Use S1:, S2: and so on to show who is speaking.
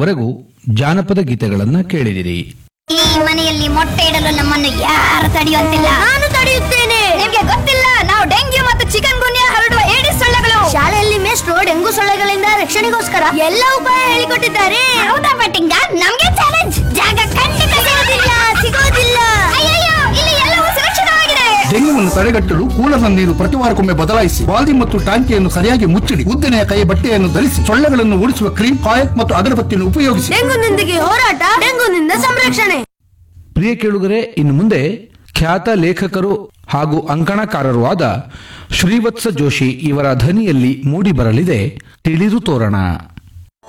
S1: ಇದುವರೆಗೂ ಜಾನಪದ ಗೀತೆಗಳನ್ನ ಕೇಳಿದಿರಿ
S2: ಈ ಮನೆಯಲ್ಲಿ ಮೊಟ್ಟೆ ಇಡಲು ನಮ್ಮನ್ನು ಯಾರು ತಡೆಯುವಂತಿಲ್ಲ ನಾನು ತಡೆಯುತ್ತೇನೆ ನಿಮ್ಗೆ ಗೊತ್ತಿಲ್ಲ ನಾವು ಡೆಂಗ್ಯೂ ಮತ್ತು ಚಿಕನ್ ಗುನ್ಯಾ ಹರಡುವ ಏಡಿಸ್ ಸೊಳ್ಳೆಗಳು ಶಾಲೆಯಲ್ಲಿ ಮೇಷ್ಟ್ರು ಡೆಂಗು ಸೊಳ್ಳೆಗಳಿಂದ ರಕ್ಷಣೆಗೋಸ್ಕರ ಎಲ್ಲ ಉಪಾಯ ಹೇಳಿಕೊಟ್ಟಿದ್ದಾರೆ ಹೌದಾ ಪಟ್ಟಿಂಗ ನಮ್ಗೆ ಚಾಲೆಂಜ್ ಜಾಗ ಖಂಡಿತ ಸಿಗೋದಿಲ್ಲ ಸಿಗೋದಿಲ್ಲ ಅಯ್ಯಯ್ಯೋ ಇಲ್ಲಿ ಎಲ್ಲವೂ ಸುರಕ್ಷಿತವಾಗಿದೆ
S3: ಡೆಂಗ್ಯೂವನ್ನು ತಡೆಗಟ್ಟಲು ಕೂಲರ್ನ ನೀರು ಪ್ರತಿ ವಾರಕ್ಕೊಮ್ಮೆ ಬದಲಾಯಿಸಿ ಬಾಲ್ದಿ ಮತ್ತು ಟಾಂಕಿಯನ್ನು ಸರಿಯಾಗಿ ಮುಚ್ಚಿಡಿ ಉದ್ದನೆಯ ಕೈ ಬಟ್ಟೆಯನ್ನು ಧರಿಸಿ ಸೊಳ್ಳೆಗಳನ್ನು ಓಡಿಸುವ ಕ್ರೀಮ್ ಕಾಯಕ್ ಮತ್ತು ಅಗರಬತ್ತಿಯನ್ನು ಉಪಯೋಗಿಸಿ
S2: ಡೆಂಗುನೊಂದಿಗೆ ಹೋರಾಟ ಡೆಂಗುನಿಂದ ಸಂರಕ್ಷಣೆ
S1: ಪ್ರಿಯ ಕೇಳುಗರೆ ಇನ್ನು ಮುಂದೆ ಖ್ಯಾತ ಲೇಖಕರು ಹಾಗೂ ಅಂಕಣಕಾರರೂ ಆದ ಶ್ರೀವತ್ಸ ಜೋಶಿ ಇವರ ಧ್ವನಿಯಲ್ಲಿ ಮೂಡಿ ಬರಲಿದೆ ತಿಳಿದು ತೋರಣ